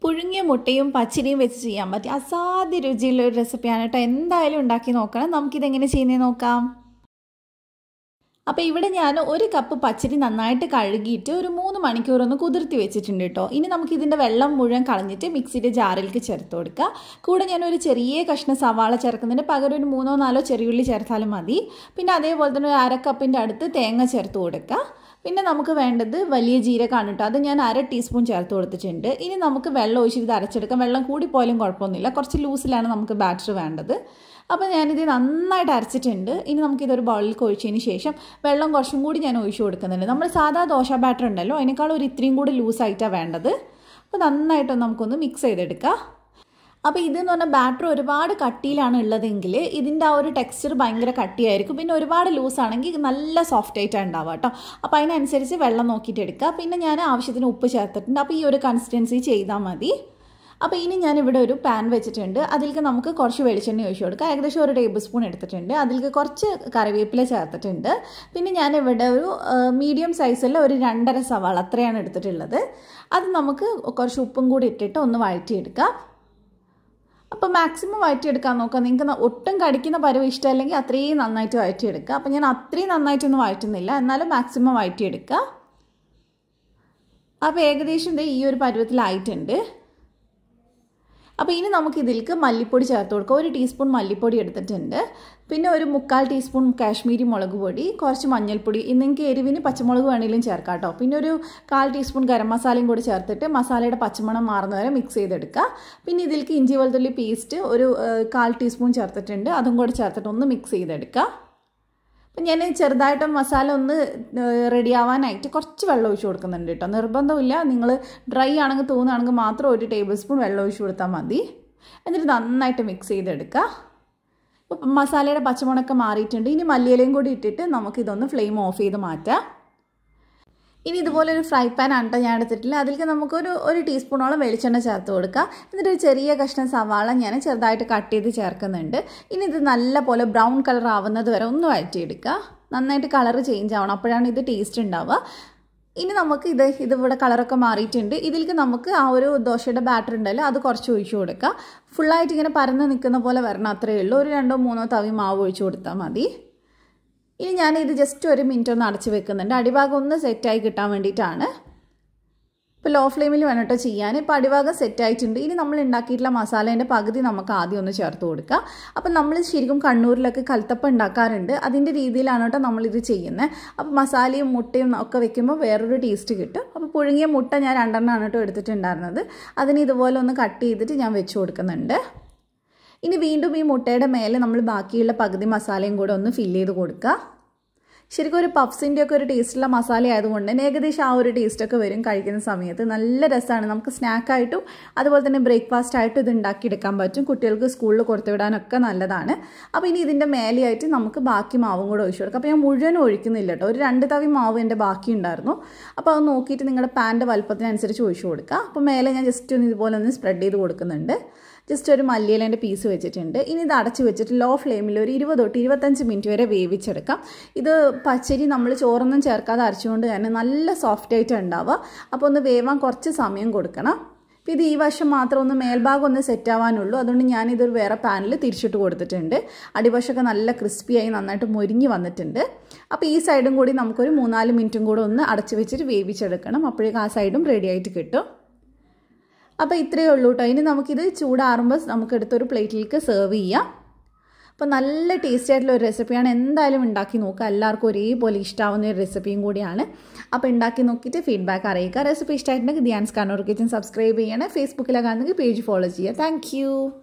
പുഴുങ്ങിയ മുട്ടയും പച്ചരിയും വെച്ച് ചെയ്യാൻ പറ്റിയ അസാധ്യ രുചിയുള്ള ഒരു റെസിപ്പിയാണ് കേട്ടോ എന്തായാലും ഉണ്ടാക്കി നോക്കണം നമുക്കിതെങ്ങനെ ചെയ്യുന്നത് നോക്കാം അപ്പോൾ ഇവിടെ ഞാൻ ഒരു കപ്പ് പച്ചരി നന്നായിട്ട് കഴുകിയിട്ട് ഒരു മൂന്ന് മണിക്കൂർ ഒന്ന് കുതിർത്തി വെച്ചിട്ടുണ്ട് കേട്ടോ ഇനി നമുക്ക് ഇതിൻ്റെ വെള്ളം മുഴുവൻ കളഞ്ഞിട്ട് മിക്സിയുടെ ജാറിലേക്ക് ചേർത്ത് കൊടുക്കുക കൂടെ ഞാൻ ഒരു ചെറിയ കഷ്ണം സവാള ചേർക്കുന്നതിന് പകരം ഒരു മൂന്നോ നാലോ ചെറിയുള്ളി ചേർത്താലും മതി പിന്നെ അതേപോലെ തന്നെ ഒരു അര കപ്പിൻ്റെ അടുത്ത് തേങ്ങ ചേർത്ത് കൊടുക്കുക പിന്നെ നമുക്ക് വേണ്ടത് വലിയ ജീരകമാണ് കേട്ടോ അത് ഞാൻ അര ടീസ്പൂൺ ചേർത്ത് കൊടുത്തിട്ടുണ്ട് ഇനി നമുക്ക് വെള്ളം ഒഴിച്ചിട്ട് ഇത് അരച്ചെടുക്കാം വെള്ളം കൂടി പോയാലും കുഴപ്പമൊന്നുമില്ല കുറച്ച് ലൂസിലാണ് നമുക്ക് ബാറ്റർ വേണ്ടത് അപ്പോൾ ഞാനിത് നന്നായിട്ട് അരച്ചിട്ടുണ്ട് ഇനി നമുക്കിതൊരു ബൗളിലേക്ക് ഒഴിച്ചതിന് ശേഷം വെള്ളം കുറച്ചും കൂടി ഞാൻ ഒഴിച്ചു കൊടുക്കുന്നുണ്ട് നമ്മൾ സാധാ ദോശ ബാറ്റർ ഉണ്ടല്ലോ അതിനേക്കാൾ ഒരു ഇത്രയും കൂടി ലൂസായിട്ടാണ് വേണ്ടത് അപ്പോൾ നന്നായിട്ട് നമുക്കൊന്ന് മിക്സ് ചെയ്തെടുക്കാം അപ്പോൾ ഇതെന്ന് പറഞ്ഞാൽ ബാറ്റർ ഒരുപാട് കട്ടിയിലാണ് ഉള്ളതെങ്കിൽ ഇതിൻ്റെ ആ ഒരു ടെക്സ്ചർ ഭയങ്കര കട്ടിയായിരിക്കും പിന്നെ ഒരുപാട് ലൂസ് ആണെങ്കിൽ നല്ല സോഫ്റ്റ് ആയിട്ടാണ് ഉണ്ടാവുക കേട്ടോ അപ്പോൾ അതിനനുസരിച്ച് വെള്ളം നോക്കിയിട്ട് എടുക്കുക പിന്നെ ഞാൻ ആവശ്യത്തിന് ഉപ്പ് ചേർത്തിട്ടുണ്ട് അപ്പോൾ ഈ ഒരു കൺസിസ്റ്റൻസി ചെയ്താൽ മതി അപ്പോൾ ഇനി ഞാൻ ഇവിടെ ഒരു പാൻ വെച്ചിട്ടുണ്ട് അതിലേക്ക് നമുക്ക് കുറച്ച് വെളിച്ചെണ്ണ ഒഴിച്ചു കൊടുക്കുക ഏകദേശം ഒരു ടേബിൾ സ്പൂൺ എടുത്തിട്ടുണ്ട് അതിലേക്ക് കുറച്ച് കറിവേപ്പില ചേർത്തിട്ടുണ്ട് പിന്നെ ഞാൻ ഇവിടെ ഒരു മീഡിയം സൈസുള്ള ഒരു രണ്ടര സവാള അത്രയാണ് എടുത്തിട്ടുള്ളത് അത് നമുക്ക് കുറച്ച് ഉപ്പും കൂടി ഇട്ടിട്ട് ഒന്ന് വഴറ്റിയെടുക്കാം അപ്പോൾ മാക്സിമം വഴറ്റിയെടുക്കാൻ നോക്കുക നിങ്ങൾക്ക് ഒട്ടും കടിക്കുന്ന പരുവ് ഇഷ്ടമല്ലെങ്കിൽ അത്രയും നന്നായിട്ട് വഴറ്റിയെടുക്കുക അപ്പോൾ ഞാൻ അത്രയും നന്നായിട്ടൊന്നും വഴറ്റുന്നില്ല എന്നാലും മാക്സിമം വഴറ്റിയെടുക്കുക അപ്പോൾ ഏകദേശം ഈ ഒരു പരുവത്തിലായിട്ടുണ്ട് അപ്പോൾ ഇനി നമുക്ക് ഇതിലേക്ക് മല്ലിപ്പൊടി ചേർത്ത് കൊടുക്കുക ഒരു ടീസ്പൂൺ മല്ലിപ്പൊടി എടുത്തിട്ടുണ്ട് പിന്നെ ഒരു മുക്കാൽ ടീസ്പൂൺ കാശ്മീരി മുളക് പൊടി കുറച്ച് മഞ്ഞൾപ്പൊടി നിങ്ങൾക്ക് എരിവിന് പച്ചമുളക് വേണമെങ്കിലും ചേർക്കാം കേട്ടോ പിന്നെ ഒരു കാൽ ടീസ്പൂൺ ഗരം മസാലയും കൂടി ചേർത്തിട്ട് മസാലയുടെ പച്ചമണം മാറുന്ന വരെ മിക്സ് ചെയ്തെടുക്കുക പിന്നെ ഇതിലേക്ക് ഇഞ്ചി വെളുത്തുള്ളി പേസ്റ്റ് ഒരു കാൽ ടീസ്പൂൺ ചേർത്തിട്ടുണ്ട് അതും കൂടി ചേർത്തിട്ട് ഒന്ന് മിക്സ് ചെയ്തെടുക്കുക അപ്പം ഞാൻ ചെറുതായിട്ട് മസാല ഒന്ന് റെഡി ആവാനായിട്ട് കുറച്ച് വെള്ളം ഒഴിച്ച് കൊടുക്കുന്നുണ്ട് കേട്ടോ നിർബന്ധമില്ല നിങ്ങൾ ഡ്രൈ ആണെങ്കിൽ തോന്നുകയാണെങ്കിൽ മാത്രം ഒരു ടേബിൾ സ്പൂൺ വെള്ളം ഒഴിച്ച് കൊടുത്താൽ മതി എന്നിട്ട് നന്നായിട്ട് മിക്സ് ചെയ്തെടുക്കുക ഇപ്പം മസാലയുടെ പച്ചമുളകൊക്കെ മാറിയിട്ടുണ്ട് ഇനി മല്ലിയിലയും കൂടി ഇട്ടിട്ട് നമുക്കിതൊന്ന് ഫ്ലെയിം ഓഫ് ചെയ്ത് മാറ്റാം ഇനി ഇതുപോലെ ഒരു ഫ്രൈ പാൻ ആണ് കേട്ടോ ഞാൻ എടുത്തിട്ടില്ല അതിലേക്ക് നമുക്കൊരു ഒരു ടീസ്പൂണോളം വെളിച്ചെണ്ണ ചേർത്ത് കൊടുക്കുക എന്നിട്ട് ഒരു ചെറിയ കഷ്ണം സവാള ഞാൻ ചെറുതായിട്ട് കട്ട് ചെയ്ത് ചേർക്കുന്നുണ്ട് ഇനി ഇത് നല്ല പോലെ ബ്രൗൺ കളർ ആവുന്നത് വരെ ഒന്ന് വഴറ്റിയെടുക്കുക നന്നായിട്ട് കളർ ചേഞ്ച് ആവണം അപ്പോഴാണ് ഇത് ടേസ്റ്റ് ഉണ്ടാവുക ഇനി നമുക്ക് ഇത് ഇതിവിടെ കളറൊക്കെ മാറിയിട്ടുണ്ട് ഇതിലേക്ക് നമുക്ക് ആ ഒരു ദോശയുടെ ബാറ്റർ ഉണ്ടല്ലോ അത് കുറച്ച് ഒഴിച്ചു കൊടുക്കുക ഫുള്ളായിട്ട് ഇങ്ങനെ പരന്ന് നിൽക്കുന്ന പോലെ വരണം അത്രയേ ഉള്ളൂ ഒരു രണ്ടോ മൂന്നോ തവി മാവ് ഒഴിച്ചു കൊടുത്താൽ മതി ഇനി ഞാൻ ഇത് ജസ്റ്റ് ഒരു മിനിറ്റ് ഒന്ന് അടച്ച് വെക്കുന്നുണ്ട് അടിഭാഗം ഒന്ന് സെറ്റായി കിട്ടാൻ വേണ്ടിയിട്ടാണ് ഇപ്പോൾ ലോ ഫ്ലെയിമിൽ വേണം കേട്ടോ ചെയ്യാൻ ഇപ്പോൾ അടിഭാഗം സെറ്റായിട്ടുണ്ട് ഇനി നമ്മൾ ഉണ്ടാക്കിയിട്ടുള്ള മസാലേൻ്റെ പകുതി നമുക്ക് ആദ്യം ഒന്ന് ചേർത്ത് കൊടുക്കുക അപ്പം നമ്മൾ ശരിക്കും കണ്ണൂരിലൊക്കെ കൽത്തപ്പം ഉണ്ടാക്കാറുണ്ട് അതിൻ്റെ രീതിയിലാണ് കേട്ടോ നമ്മളിത് ചെയ്യുന്നത് അപ്പോൾ മസാലയും മുട്ടയും ഒക്കെ വെക്കുമ്പോൾ വേറൊരു ടേസ്റ്റ് കിട്ടും അപ്പോൾ പുഴുങ്ങിയ മുട്ട ഞാൻ രണ്ടെണ്ണമാണ് കേട്ടോ എടുത്തിട്ടുണ്ടായിരുന്നത് അതിന് ഇതുപോലെ ഒന്ന് കട്ട് ചെയ്തിട്ട് ഞാൻ വെച്ച് കൊടുക്കുന്നുണ്ട് ഇനി വീണ്ടും ഈ മുട്ടയുടെ മേലെ നമ്മൾ ബാക്കിയുള്ള പകുതി മസാലയും കൂടെ ഒന്ന് ഫില്ല് ചെയ്ത് കൊടുക്കുക ശരിക്കും ഒരു പഫ്സിൻ്റെ ഒക്കെ ഒരു ടേസ്റ്റുള്ള മസാല ആയതുകൊണ്ട് തന്നെ ഏകദേശം ആ ഒരു ടേസ്റ്റൊക്കെ വരും കഴിക്കുന്ന സമയത്ത് നല്ല രസമാണ് നമുക്ക് സ്നാക്കായിട്ടും അതുപോലെ തന്നെ ബ്രേക്ക്ഫാസ്റ്റ് ആയിട്ടും ഇത് ഉണ്ടാക്കിയെടുക്കാൻ പറ്റും കുട്ടികൾക്ക് സ്കൂളിൽ കൊടുത്തുവിടാനൊക്കെ നല്ലതാണ് അപ്പോൾ ഇനി ഇതിൻ്റെ മേലെയായിട്ട് നമുക്ക് ബാക്കി മാവും കൂടെ ഒഴിച്ചു കൊടുക്കാം അപ്പോൾ ഞാൻ മുഴുവൻ ഒഴിക്കുന്നില്ല കേട്ടോ ഒരു രണ്ട് തവി മാവ് എൻ്റെ ബാക്കി ഉണ്ടായിരുന്നു അപ്പോൾ അത് നോക്കിയിട്ട് നിങ്ങളുടെ പാൻ്റെ വലുപ്പത്തിനനുസരിച്ച് ഒഴിച്ചു കൊടുക്കുക അപ്പോൾ മേലെ ഞാൻ ജസ്റ്റ് ഒന്ന് ഇതുപോലെ ഒന്ന് സ്പ്രെഡ് ചെയ്ത് കൊടുക്കുന്നുണ്ട് ജസ്റ്റ് ഒരു മല്ലിയിലേൻ്റെ പീസ് വെച്ചിട്ടുണ്ട് ഇനി ഇത് അടച്ച് വെച്ചിട്ട് ലോ ഫ്ലെയിമിൽ ഒരു ഇരുപത് തൊട്ട് ഇരുപത്തഞ്ച് മിനിറ്റ് വരെ വേവിച്ചെടുക്കാം ഇത് പച്ചരി നമ്മൾ ചോറൊന്നും ചേർക്കാതെ അരച്ചുകൊണ്ട് തന്നെ നല്ല സോഫ്റ്റ് ആയിട്ട് ഉണ്ടാവുക അപ്പോൾ ഒന്ന് വേവാൻ കുറച്ച് സമയം കൊടുക്കണം അപ്പോൾ ഇത് ഈ വശം മാത്രം ഒന്ന് മേൽഭാഗം ഒന്ന് സെറ്റ് ആവാനുള്ളൂ അതുകൊണ്ട് ഞാനിതൊരു വേറെ പാനിൽ തിരിച്ചിട്ട് കൊടുത്തിട്ടുണ്ട് അടിവശമൊക്കെ നല്ല ക്രിസ്പിയായി നന്നായിട്ട് മൊരിഞ്ഞ് വന്നിട്ടുണ്ട് അപ്പോൾ ഈ സൈഡും കൂടി നമുക്കൊരു മൂന്നാല് മിനിറ്റും കൂടെ ഒന്ന് അടച്ച് വെച്ചിട്ട് വേവിച്ചെടുക്കണം അപ്പോഴേക്കും ആ സൈഡും റെഡി ആയിട്ട് കിട്ടും അപ്പോൾ ഇത്രയേ ഉള്ളൂ കേട്ടോ ഇനി നമുക്കിത് ചൂടാറുമ്പോൾ നമുക്ക് എടുത്തൊരു പ്ലേറ്റിലേക്ക് സെർവ് ചെയ്യാം അപ്പോൾ നല്ല ടേസ്റ്റി ആയിട്ടുള്ള ഒരു റെസിപ്പിയാണ് എന്തായാലും ഉണ്ടാക്കി നോക്കുക എല്ലാവർക്കും ഒരേപോലെ ഇഷ്ടമാവുന്ന ഒരു റെസിപ്പിയും കൂടിയാണ് അപ്പോൾ ഉണ്ടാക്കി നോക്കിയിട്ട് ഫീഡ്ബാക്ക് അറിയിക്കുക റെസിപ്പി ഇഷ്ടമായിട്ടുണ്ടെങ്കിൽ ധ്യാൻസ് കണ്ണൂർ കിച്ചൻ സബ്സ്ക്രൈബ് ചെയ്യണേ ഫേസ്ബുക്കിലൊക്കെ ആണെങ്കിൽ പേജ് ഫോളോ ചെയ്യുക താങ്ക്